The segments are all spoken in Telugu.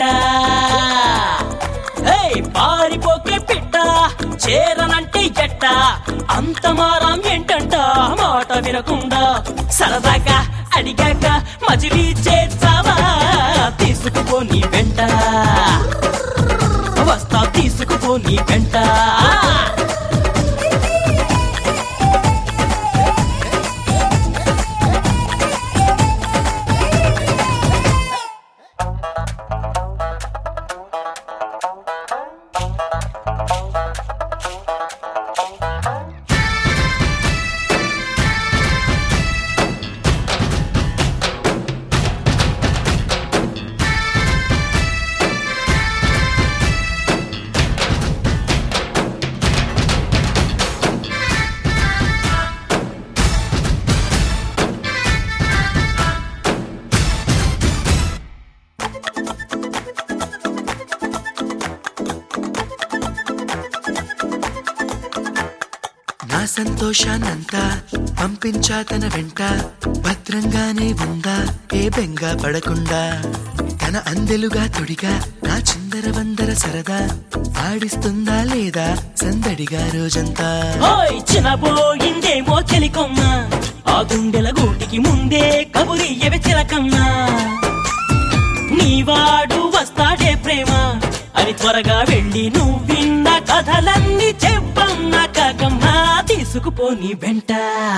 వెంట ఏయ్, పారిపోకే పిట్ట చేరనంటే ఎట్ట అంత మారం ఏంటంట మాట వినకుండా సరదాగా అడిగాక మజిలీ చేస్తావా తీసుకుపో నీ వెంట వస్తా తీసుకుపో నీ వెంట నా సంతోషాన్నంతా పంపించా తన వెంట భద్రంగానే ఉందా ఏ బెంగ పడకుండా తన అందెలుగా తొడిగా నా చిందర వందర సరదా ఆడిస్తుందా లేదా సందడిగా రోజంతా ఓయ్ చినబోయిందేమో చెలికొమ్మ ఆ గుండెల గూటికి ముందే కబురియవి చిలకమ్మ నీవాడు వస్తాడే ప్రేమ అని త్వరగా వెళ్ళి నువ్వు విన్న కథలన్నీ చెప్పమ్మ కాకమ్మ తీసుకుపో నీ వెంట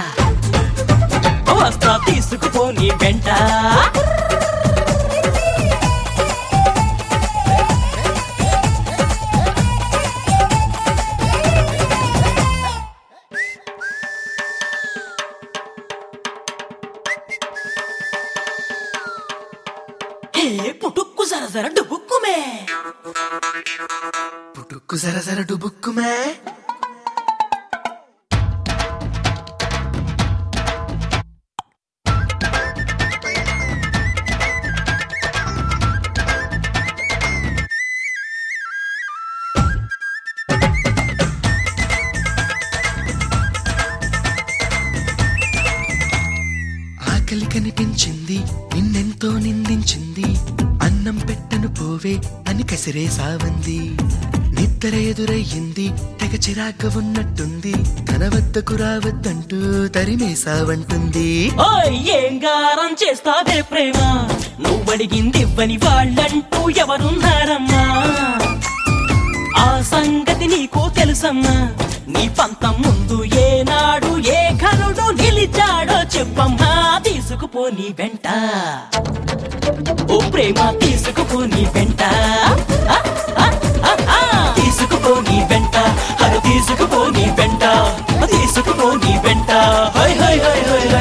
వస్తా తీసుకుపో నీ వెంట హే పుటుక్కు సరసర డుబుక్కుమే పుట్టుక్కు సరసర డుబుక్కుమే ఆకలి కనిపించింది నిన్నెంతో నిందించింది అన్నం పెట్టను పోవే అని కసిరే సావంది నిద్ర ఎదురయ్యింది తెగ చిరాగ్గా ఉన్నట్టుంది తన వద్దకు రావద్దంటూ తరిమేసావంటుంది ఓయ్ ఏం గారం చేస్తావే ప్రేమ నువ్వడిగింది ఇవ్వని వాళ్ళంటూ ఎవరున్నారమ్మా ఆ సంగతి నీకు తెలుసమ్మా నీ పంతం ముందు ఏనాడు ఏ ఘనుడు నిలిచాడో చెప్పమ్మా తీసుకుపో నీ వెంట ఓ ప్రేమ తీసుకుపో నీ వెంట ఆ, ఆ, ఆ, ఆ. తీసుకుపో నీ వెంట హరు తీసుకుపో నీ వెంట తీసుకుపో నీ వెంట హై హై హై హై